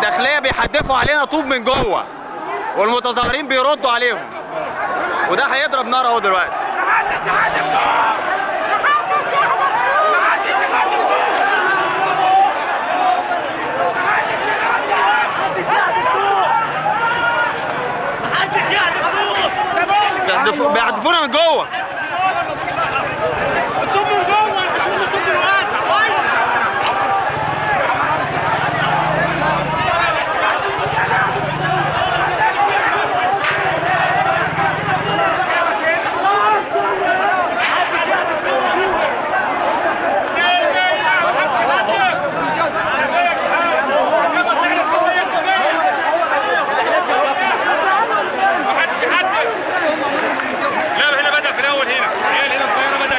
الداخليه بيحدفوا علينا طوب من جوه والمتظاهرين بيردوا عليهم وده هيضرب نار اهو دلوقتي بيحدفوا- بيحدفونا من جوه